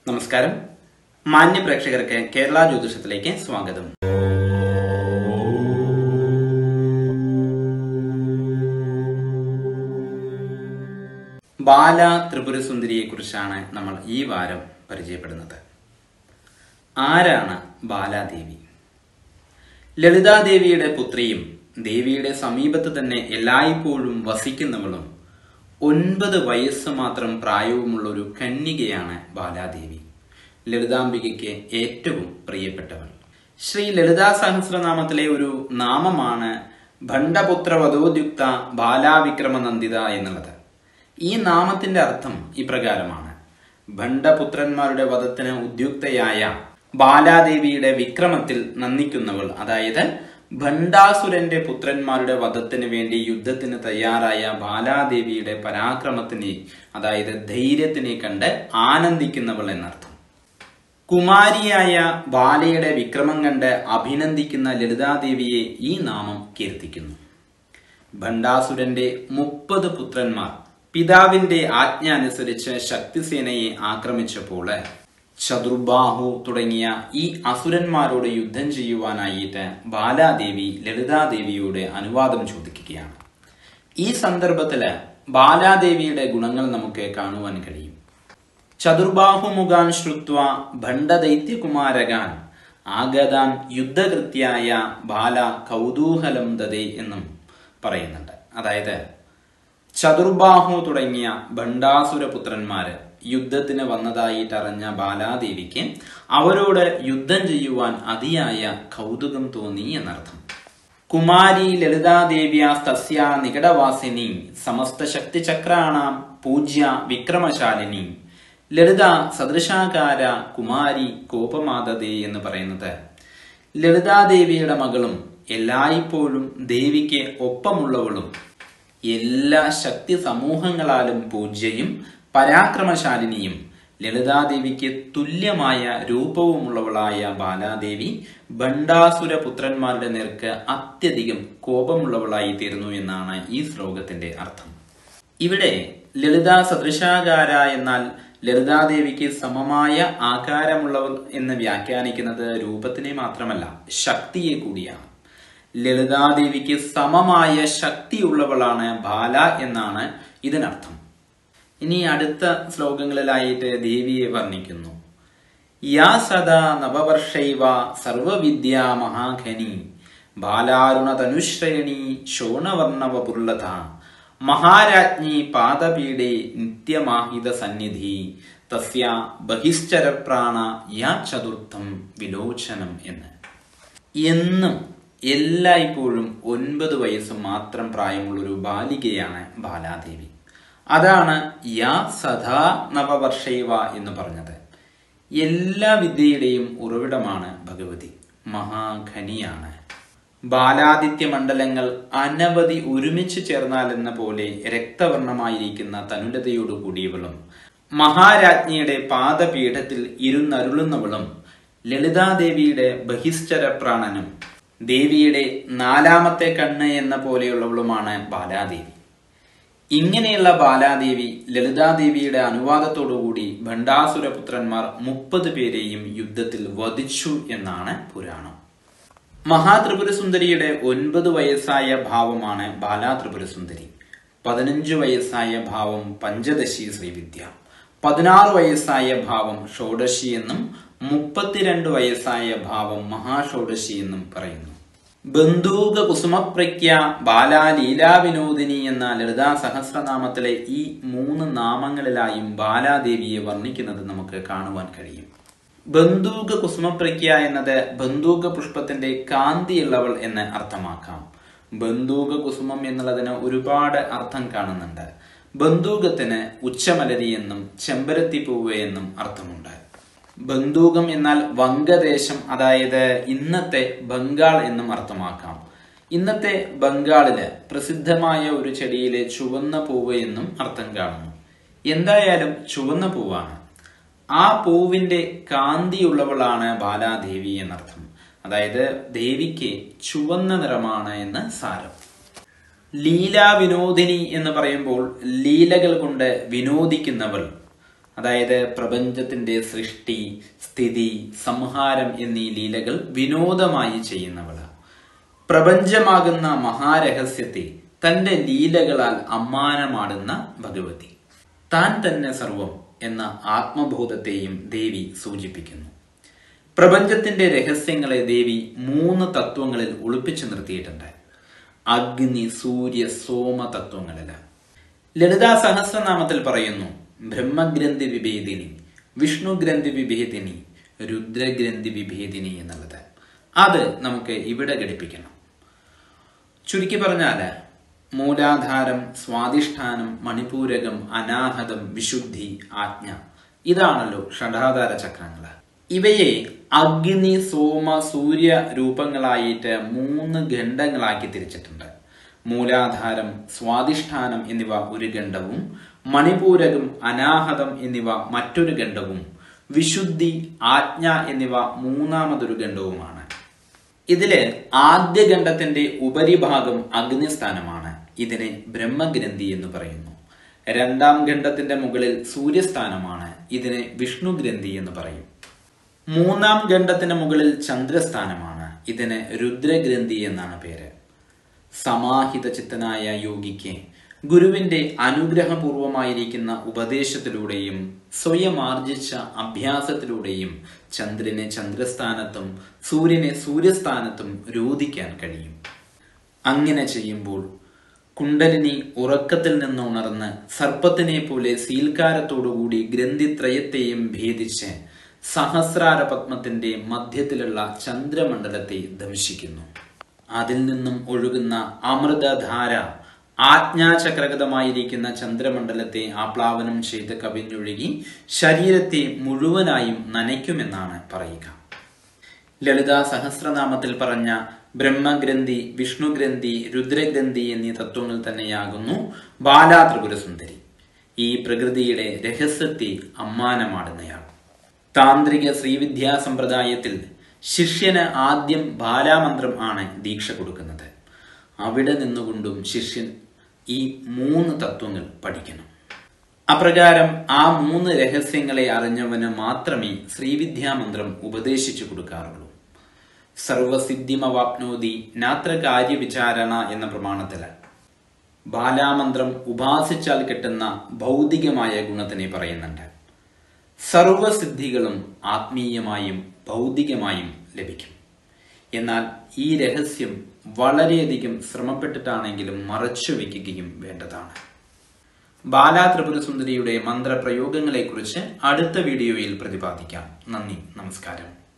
നമസ്കാരം മാന്യ പ്രേക്ഷകർക്ക് കേരള ജ്യോതിഷത്തിലേക്ക് സ്വാഗതം ബാല ത്രിപുര സുന്ദരിയെ കുറിച്ചാണ് നമ്മൾ ഈ വാരം പരിചയപ്പെടുന്നത് ആരാണ് ബാലാദേവി ലളിതാദേവിയുടെ പുത്രിയും ദേവിയുടെ സമീപത്ത് തന്നെ എല്ലായ്പ്പോഴും വസിക്കുന്നവളും ഒൻപത് വയസ്സ് മാത്രം പ്രായവുമുള്ള ഒരു കന്യകയാണ് ബാലാദേവി ലളിതാംബികയ്ക്ക് ഏറ്റവും പ്രിയപ്പെട്ടവൾ ശ്രീ ലളിതാ സഹസ്രനാമത്തിലെ ഒരു നാമമാണ് ഭണ്ഡപുത്ര വധോദ്യുക്ത ബാലാവിക്രമ നന്ദിത എന്നുള്ളത് ഈ നാമത്തിന്റെ അർത്ഥം ഇപ്രകാരമാണ് ഭണ്ഡപുത്രന്മാരുടെ വധത്തിന് ഉദ്യുക്തയായ ബാലാദേവിയുടെ വിക്രമത്തിൽ നന്ദിക്കുന്നവൾ അതായത് ഭണ്ഡാസുരന്റെ പുത്രന്മാരുടെ വധത്തിന് വേണ്ടി യുദ്ധത്തിന് തയ്യാറായ ബാലാദേവിയുടെ പരാക്രമത്തിനെ അതായത് ധൈര്യത്തിനെ കണ്ട് ആനന്ദിക്കുന്നവൾ എന്നർത്ഥം കുമാരിയായ ബാലയുടെ വിക്രമം കണ്ട് അഭിനന്ദിക്കുന്ന ലളിതാദേവിയെ ഈ നാമം കീർത്തിക്കുന്നു ഭണ്ഡാസുരന്റെ മുപ്പത് പുത്രന്മാർ പിതാവിന്റെ ആജ്ഞ അനുസരിച്ച് ശക്തിസേനയെ ആക്രമിച്ചപ്പോൾ ചതുർബാഹു തുടങ്ങിയ ഈ അസുരന്മാരോട് യുദ്ധം ചെയ്യുവാനായിട്ട് ബാലാദേവി ലളിതാദേവിയോട് അനുവാദം ചോദിക്കുകയാണ് ഈ സന്ദർഭത്തില് ബാലാദേവിയുടെ ഗുണങ്ങൾ നമുക്ക് കാണുവാൻ കഴിയും ചതുർബാഹുമുഖാൻ ശ്രുത്വ ഭണ്ഡദൈത്യകുമാരകാൻ ആഗതാൻ യുദ്ധകൃത്യായ ബാല കൗതൂഹലം ദതേ എന്നും പറയുന്നുണ്ട് അതായത് ചതുർബാഹു തുടങ്ങിയ ഭണ്ഡാസുര പുത്രന്മാര് യുദ്ധത്തിന് വന്നതായിട്ട് അറിഞ്ഞ ബാലാദേവിക്ക് അവരോട് യുദ്ധം ചെയ്യുവാൻ അതിയായ കൗതുകം തോന്നി എന്നർത്ഥം കുമാരി ലളിതാദേവ്യ തസ്യ നികടവാസിനി സമസ്ത ശക്തി ചക്രാണാം പൂജ്യ വിക്രമശാലിനി ലളിത സദൃശാകാര കുമാരി കോപമാതതേ എന്ന് പറയുന്നത് ലളിതാദേവിയുടെ മകളും എല്ലായ്പ്പോഴും ദേവിക്ക് ഒപ്പമുള്ളവളും എല്ലാ ശക്തി സമൂഹങ്ങളാലും പൂജ്യയും പരാക്രമശാലിനിയും ലളിതാദേവിക്ക് തുല്യമായ രൂപവുമുള്ളവളായ ബാലാദേവി ഭണ്ഡാസുര പുത്രന്മാരുടെ നേർക്ക് അത്യധികം കോപമുള്ളവളായി തീർന്നു എന്നാണ് ഈ ശ്ലോകത്തിന്റെ അർത്ഥം ഇവിടെ ലളിതാ സദൃശാകാര എന്നാൽ ലളിതാദേവിക്ക് സമമായ ആകാരമുള്ളവൾ എന്ന് വ്യാഖ്യാനിക്കുന്നത് രൂപത്തിനെ മാത്രമല്ല ശക്തിയെ കൂടിയാണ് ലളിതാദേവിക്ക് സമമായ ശക്തിയുള്ളവളാണ് ബാല എന്നാണ് ഇതിനർത്ഥം ഇനി അടുത്ത ശ്ലോകങ്ങളിലായിട്ട് ദേവിയെ വർണ്ണിക്കുന്നു യാ സദാ നവവർഷൈവ സർവവിദ്യ മഹാഖനി ബാലാരുണ തനുശ്രയണി ശോണവർണവപുർലത മഹാരാജ്ഞി പാദപീഡേ നിത്യമാഹിത സന്നിധി തസ്യ ബഹിശ്ചരപ്രാണ യാ ചതുർത്ഥം വിലോചനം എന്ന് എന്നും എല്ലായ്പ്പോഴും ഒൻപത് വയസ്സ് മാത്രം പ്രായമുള്ളൊരു ബാലികയാണ് ബാലാദേവി അതാണ് യാ സദാ നവവർഷൈവ എന്ന് പറഞ്ഞത് എല്ലാ വിദ്യയുടെയും ഉറവിടമാണ് ഭഗവതി മഹാഖനിയാണ് ബാലാദിത്യ മണ്ഡലങ്ങൾ അനവധി ഒരുമിച്ച് ചേർന്നാൽ എന്ന പോലെ രക്തവർണമായിരിക്കുന്ന തനുലതയോടു കൂടിയവളും മഹാരാജ്ഞിയുടെ പാദപീഠത്തിൽ ഇരുന്നരുളുന്നവളും ലളിതാദേവിയുടെ ബഹിശ്ചര പ്രാണനും ദേവിയുടെ നാലാമത്തെ കണ്ണ് എന്ന പോലെയുള്ളവളുമാണ് ബാലാദേവി ഇങ്ങനെയുള്ള ബാലാദേവി ലളിതാദേവിയുടെ അനുവാദത്തോടുകൂടി ഭണ്ഡാസുരപുത്രന്മാർ മുപ്പത് പേരെയും യുദ്ധത്തിൽ വധിച്ചു എന്നാണ് പുരാണം മഹാത്രിപുരസുന്ദരിയുടെ ഒൻപത് വയസ്സായ ഭാവമാണ് ബാലാത്രിപുരസുന്ദരി പതിനഞ്ച് വയസ്സായ ഭാവം പഞ്ചദശി ശ്രീവിദ്യ പതിനാറ് വയസ്സായ ഭാവം ഷോഡശി എന്നും മുപ്പത്തിരണ്ട് വയസ്സായ ഭാവം മഹാഷോഡശി എന്നും പറയുന്നു ബന്ധൂക കുസുമപ്രഖ്യ ബാലാലീലാ വിനോദിനി എന്ന ലളിതാ സഹസ്രനാമത്തിലെ ഈ മൂന്ന് നാമങ്ങളിലായും ബാലാദേവിയെ വർണ്ണിക്കുന്നത് നമുക്ക് കാണുവാൻ കഴിയും ബന്ധൂക കുസുമപ്രഖ്യ എന്നത് ബന്ധൂക പുഷ്പത്തിന്റെ കാന്തിയുള്ളവൾ എന്ന് അർത്ഥമാക്കാം ബന്ധൂക കുസുമം എന്നുള്ളതിന് ഒരുപാട് അർത്ഥം കാണുന്നുണ്ട് ബന്ധൂകത്തിന് ഉച്ചമലരി എന്നും ചെമ്പരത്തിപ്പൂവ് എന്നും അർത്ഥമുണ്ട് ബന്ധൂകം എന്നാൽ വംഗദേശം അതായത് ഇന്നത്തെ ബംഗാൾ എന്നും അർത്ഥമാക്കാം ഇന്നത്തെ ബംഗാളില് പ്രസിദ്ധമായ ഒരു ചെടിയിലെ ചുവന്ന പൂവ് എന്നും അർത്ഥം കാണുന്നു എന്തായാലും ചുവന്ന പൂവാണ് ആ പൂവിന്റെ കാന്തിയുള്ളവളാണ് ബാലാദേവി എന്നർത്ഥം അതായത് ദേവിക്ക് ചുവന്ന നിറമാണ് എന്ന് സാരം ലീലാ വിനോദിനി എന്ന് പറയുമ്പോൾ ലീലകൾ കൊണ്ട് വിനോദിക്കുന്നവൾ അതായത് പ്രപഞ്ചത്തിന്റെ സൃഷ്ടി സ്ഥിതി സംഹാരം എന്നീ ലീലകൾ വിനോദമായി ചെയ്യുന്നവള് പ്രപഞ്ചമാകുന്ന മഹാരഹസ്യത്തെ തന്റെ ലീലകളാൽ അമ്മാനമാടുന്ന ഭഗവതി താൻ തന്നെ സർവം എന്ന ആത്മബോധത്തെയും ദേവി സൂചിപ്പിക്കുന്നു പ്രപഞ്ചത്തിന്റെ രഹസ്യങ്ങളെ ദേവി മൂന്ന് തത്വങ്ങളിൽ ഒളിപ്പിച്ചു നിർത്തിയിട്ടുണ്ട് അഗ്നി സൂര്യ സോമ തത്വങ്ങളില് ലളിതാ സഹസ്രനാമത്തിൽ പറയുന്നു ബ്രഹ്മഗ്രന്ഥി വിഭേദിനി വിഷ്ണുഗ്രന്ഥി വിഭേദിനി രുദ്രഗ്രന്ഥി വിഭേദിനി എന്നുള്ളത് അത് നമുക്ക് ഇവിടെ ഘടിപ്പിക്കണം ചുരുക്കി പറഞ്ഞാല് മൂലാധാരം സ്വാധിഷ്ഠാനം മണിപൂരകം അനാഹതം വിശുദ്ധി ആജ്ഞ ഇതാണല്ലോ ഷഡാധാര ചക്രങ്ങള് ഇവയെ അഗ്നി സോമ സൂര്യ രൂപങ്ങളായിട്ട് മൂന്ന് ഖണ്ഡങ്ങളാക്കി തിരിച്ചിട്ടുണ്ട് മൂലാധാരം സ്വാധിഷ്ഠാനം എന്നിവ ഒരു ഖണ്ഡവും മണിപൂരകം അനാഹതം എന്നിവ മറ്റൊരു ഖണ്ഡവും വിശുദ്ധി ആജ്ഞ എന്നിവ മൂന്നാമതൊരു ഖണ്ഡവുമാണ് ഇതില് ആദ്യ ഖണ്ഡത്തിന്റെ ഉപരിഭാഗം അഗ്നിസ്ഥാനമാണ് ഇതിനെ ബ്രഹ്മഗ്രന്ഥി എന്ന് പറയുന്നു രണ്ടാം ഖണ്ഡത്തിന്റെ മുകളിൽ സൂര്യസ്ഥാനമാണ് ഇതിനെ വിഷ്ണുഗ്രന്ഥി എന്ന് പറയും മൂന്നാം ഖണ്ഡത്തിന് മുകളിൽ ചന്ദ്രസ്ഥാനമാണ് ഇതിന് രുദ്രഗ്രന്ഥി എന്നാണ് പേര് സമാഹിത ചിത്തനായ യോഗിക്ക് ഗുരുവിന്റെ അനുഗ്രഹപൂർവമായിരിക്കുന്ന ഉപദേശത്തിലൂടെയും സ്വയം ആർജിച്ച അഭ്യാസത്തിലൂടെയും ചന്ദ്രനെ ചന്ദ്രസ്ഥാനത്തും സൂര്യനെ സൂര്യസ്ഥാനത്തും രോധിക്കാൻ കഴിയും അങ്ങനെ ചെയ്യുമ്പോൾ കുണ്ടലിനി ഉറക്കത്തിൽ നിന്ന് ഉണർന്ന് സർപ്പത്തിനെ പോലെ സീൽക്കാരത്തോടുകൂടി ഗ്രന്ഥിത്രയത്തെയും ഭേദിച്ച് സഹസ്രാര പത്മത്തിന്റെ മധ്യത്തിലുള്ള ചന്ദ്രമണ്ഡലത്തെ ദംശിക്കുന്നു അതിൽ നിന്നും ഒഴുകുന്ന അമൃതധാര ആജ്ഞാചക്രഗതമായിരിക്കുന്ന ചന്ദ്രമണ്ഡലത്തെ ആപ്ലാവനം ചെയ്ത് കവിഞ്ഞൊഴുകി ശരീരത്തെ മുഴുവനായും നനയ്ക്കുമെന്നാണ് പറയുക ലളിതാ സഹസ്രനാമത്തിൽ പറഞ്ഞ ബ്രഹ്മഗ്രന്ഥി വിഷ്ണുഗ്രന്ഥി രുദ്രഗ്രന്ഥി എന്നീ തത്വങ്ങൾ തന്നെയാകുന്നു ബാലാ ത്രിപുരസുന്ദരി ഈ പ്രകൃതിയുടെ രഹസ്യത്തെ അമ്മാനമാടുന്നയാൾ താന്ത്രിക ശ്രീവിദ്യാ സമ്പ്രദായത്തിൽ ശിഷ്യന് ആദ്യം ബാലാമന്ത്രം ആണ് ദീക്ഷ കൊടുക്കുന്നത് അവിടെ നിന്നുകൊണ്ടും ശിഷ്യൻ ഈ മൂന്ന് തത്വങ്ങൾ പഠിക്കണം അപ്രകാരം ആ മൂന്ന് രഹസ്യങ്ങളെ അറിഞ്ഞവന് മാത്രമേ ശ്രീവിദ്യാമന്ത്രം ഉപദേശിച്ചു കൊടുക്കാറുള്ളൂ സർവസിദ്ധിമവാപ്നോതി നാത്ര കാര്യവിചാരണ എന്ന പ്രമാണത്തില് ബാലാമന്ത്രം ഉപാസിച്ചാൽ കിട്ടുന്ന ഭൗതികമായ ഗുണത്തിനെ പറയുന്നുണ്ട് സർവസിദ്ധികളും ആത്മീയമായും ഭൗതികമായും ലഭിക്കും എന്നാൽ ഈ രഹസ്യം വളരെയധികം ശ്രമപ്പെട്ടിട്ടാണെങ്കിലും മറച്ചു വയ്ക്കുകയും വേണ്ടതാണ് ബാലാ ത്രിപുരസുന്ദരിയുടെ മന്ത്രപ്രയോഗങ്ങളെക്കുറിച്ച് അടുത്ത വീഡിയോയിൽ പ്രതിപാദിക്കാം നന്ദി നമസ്കാരം